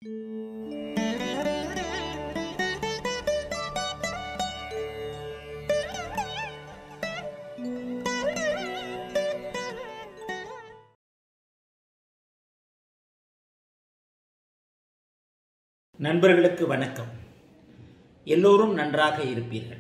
நண்பர்களுக்கு வணக்கம் எல்லோரும் நன்றாக இருப்பீர்கள்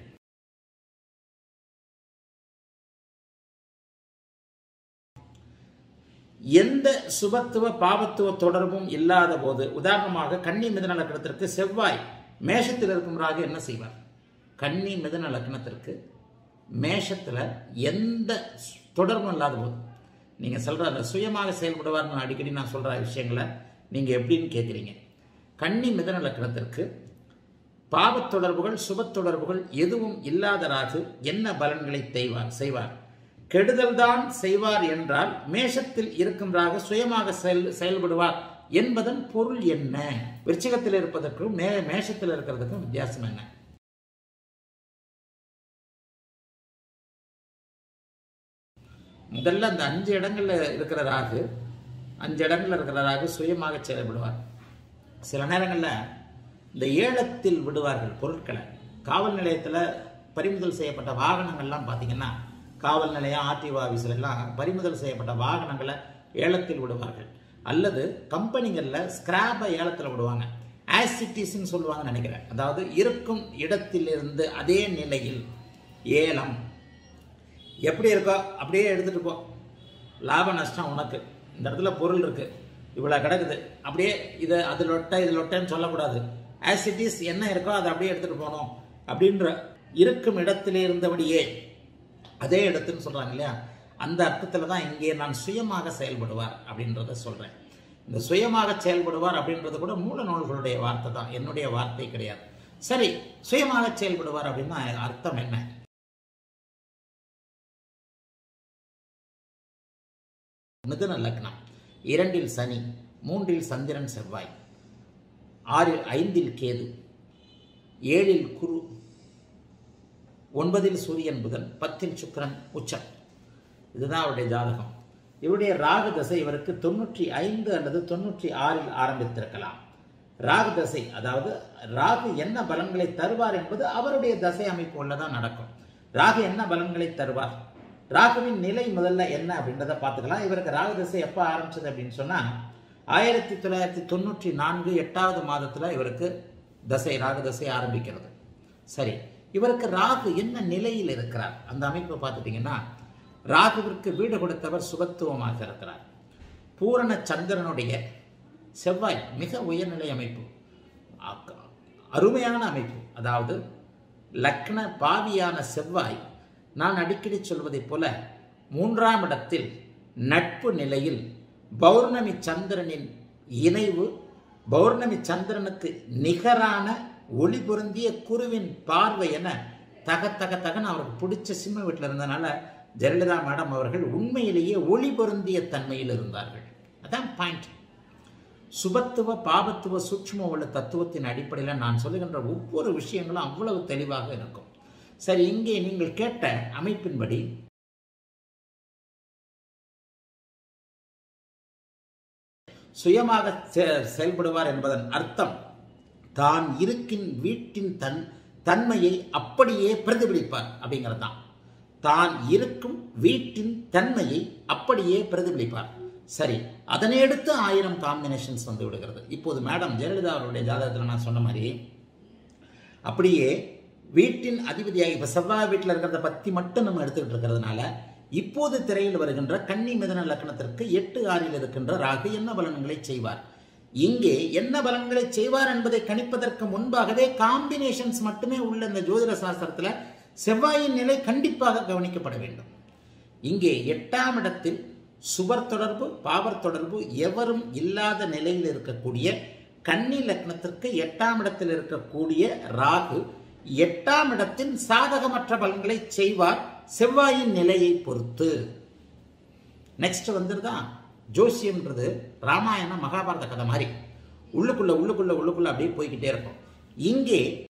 எந்த சுபத்துவ பாவத்துவ தொடர்பும் இல்லாத போது உதாரணமாக கன்னி மிதன லக்னத்திற்கு செவ்வாய் மேஷத்தில் இருக்கும் ராகு என்ன செய்வார் கன்னி மிதன லக்னத்திற்கு மேஷத்தில் எந்த தொடர்பும் இல்லாத போது நீங்கள் சொல்கிற அந்த சுயமாக செயல்படுவார்னு அடிக்கடி நான் சொல்கிற விஷயங்களை நீங்கள் எப்படின்னு கேட்குறீங்க கன்னி மிதன லக்னத்திற்கு பாவத் தொடர்புகள் சுபத் தொடர்புகள் எதுவும் இல்லாத ராகு என்ன பலன்களை செய்வார் செய்வார் கெடுதல் தான் செய்வார் என்றால் மேஷத்தில் இருக்கும் ராகு சுயமாக செயல் செயல்படுவார் என்பதன் பொருள் என்ன விருச்சிகத்தில் இருப்பதற்கும் மே மேஷத்தில் இருக்கிறதுக்கும் வித்தியாசம் என்ன முதல்ல அந்த அஞ்சு இடங்கள்ல இருக்கிற ராகு அஞ்சு இடங்கள்ல இருக்கிற ராகு சுயமாக செயல்படுவார் சில நேரங்களில் இந்த ஏலத்தில் விடுவார்கள் பொருட்களை காவல் நிலையத்தில் பறிமுதல் செய்யப்பட்ட வாகனங்கள்லாம் பார்த்தீங்கன்னா காவல் நிலையம் ஆர்டிஓ ஆஃபீஸில் எல்லாம் பறிமுதல் செய்யப்பட்ட வாகனங்களை ஏலத்தில் விடுவார்கள் அல்லது கம்பெனிகளில் ஸ்கிராப்பை ஏலத்தில் விடுவாங்க ஆசிட்டிஸ்ன்னு சொல்லுவாங்கன்னு நினைக்கிறேன் அதாவது இருக்கும் இடத்திலிருந்து அதே நிலையில் ஏலம் எப்படி இருக்கோ அப்படியே எடுத்துகிட்டு போ லாப நஷ்டம் உனக்கு இந்த இடத்துல பொருள் இருக்குது இவ்வளோ கிடக்குது அப்படியே இதை அது லொட்டை இது லொட்டைன்னு சொல்லக்கூடாது ஆசிட்டிஸ் என்ன இருக்கோ அதை அப்படியே எடுத்துகிட்டு போகணும் அப்படின்ற இருக்கும் இடத்திலே இருந்தபடியே அதே இடத்துன்னு சொல்கிறாங்க இல்லையா அந்த அர்த்தத்தில் தான் இங்கே நான் சுயமாக செயல்படுவார் அப்படின்றத சொல்கிறேன் இந்த சுயமாக செயல்படுவார் அப்படின்றது கூட மூல நூல்களுடைய வார்த்தை தான் என்னுடைய வார்த்தை கிடையாது சரி சுயமாக செயல்படுவார் அப்படின்னா அர்த்தம் என்ன மிதுன லக்னம் இரண்டில் சனி மூன்றில் சந்திரன் செவ்வாய் ஆறில் ஐந்தில் கேது ஏழில் குரு ஒன்பதில் சூரியன் புதன் பத்தில் சுக்கரன் உச்சம் இதுதான் அவருடைய ஜாதகம் இவருடைய ராகு தசை இவருக்கு தொண்ணூற்றி ஐந்து அல்லது தொண்ணூற்றி ஆறில் ஆரம்பித்திருக்கலாம் ராகு தசை அதாவது ராகு என்ன பலன்களை தருவார் என்பது அவருடைய தசை அமைப்பு தான் நடக்கும் ராகு என்ன பலன்களை தருவார் ராகுவின் நிலை முதல்ல என்ன அப்படின்றத பார்த்துக்கலாம் இவருக்கு ராகு தசை எப்போ ஆரம்பிச்சது அப்படின்னு சொன்னால் ஆயிரத்தி தொள்ளாயிரத்தி தொண்ணூற்றி நான்கு எட்டாவது மாதத்தில் இவருக்கு தசை ராகு தசை ஆரம்பிக்கிறது சரி இவருக்கு ராகு என்ன நிலையில் இருக்கிறார் அந்த அமைப்பை பார்த்துட்டிங்கன்னா ராகுவிற்கு வீடு கொடுத்தவர் சுபத்துவமாக இருக்கிறார் பூரண சந்திரனுடைய செவ்வாய் மிக உயர்நிலை அமைப்பு அருமையான அமைப்பு அதாவது லக்ன பாவியான செவ்வாய் நான் அடிக்கடி சொல்வதைப் போல மூன்றாம் இடத்தில் நட்பு நிலையில் பௌர்ணமி சந்திரனின் இணைவு பௌர்ணமி சந்திரனுக்கு நிகரான ஒளி பொருந்திய குருவின் பார்வை என தக தக தகன்னு அவருக்கு பிடிச்ச சிம்ம வீட்டில் இருந்தனால ஜெயலலிதா மேடம் அவர்கள் உண்மையிலேயே ஒளி பொருந்திய தன்மையில் இருந்தார்கள் அதான் பாயிண்ட் சுபத்துவ பாபத்துவ சூட்சும உள்ள தத்துவத்தின் அடிப்படையில் நான் சொல்லுகின்ற ஒவ்வொரு விஷயங்களும் அவ்வளவு தெளிவாக இருக்கும் சரி இங்கே நீங்கள் கேட்ட அமைப்பின்படி சுயமாக செயல்படுவார் என்பதன் அர்த்தம் தான் இருக்கின் வீட்டின் தன் தன்மையை அப்படியே பிரதிபலிப்பார் அப்படிங்கிறது தான் தான் இருக்கும் வீட்டின் தன்மையை அப்படியே பிரதிபலிப்பார் சரி அதனை எடுத்து ஆயிரம் காம்பினேஷன்ஸ் வந்து விடுகிறது இப்போது மேடம் ஜெயலலிதா அவருடைய ஜாதகத்தில் நான் சொன்ன மாதிரி அப்படியே வீட்டின் அதிபதியாக இப்போ செவ்வாய் வீட்டில் இருக்கிறத பற்றி மட்டும் நம்ம எடுத்துக்கிட்டு இருக்கிறதுனால இப்போது திரையில் வருகின்ற கன்னி மிதன லக்னத்திற்கு எட்டு ஆறில் இருக்கின்ற ராகு என்ன பலன்களை செய்வார் இங்கே என்ன பலன்களை செய்வார் என்பதை கணிப்பதற்கு முன்பாகவே காம்பினேஷன்ஸ் மட்டுமே உள்ள இந்த ஜோதிட சாஸ்திரத்தில் செவ்வாயின் நிலை கண்டிப்பாக கவனிக்கப்பட வேண்டும் இங்கே எட்டாம் இடத்தில் சுபர் தொடர்பு பாவர் தொடர்பு எவரும் இல்லாத நிலையில் இருக்கக்கூடிய கன்னி லக்னத்திற்கு எட்டாம் இடத்தில் இருக்கக்கூடிய ராகு எட்டாம் இடத்தின் சாதகமற்ற பலன்களை செய்வார் செவ்வாயின் நிலையை பொறுத்து நெக்ஸ்ட் வந்துருதா ஜோசியம்ன்றது ராமாயணம் மகாபாரத கதை மாதிரி உள்ளுக்குள்ள உள்ளுக்குள்ள உள்ளுக்குள்ள அப்படியே போய்கிட்டே இருக்கும் இங்கே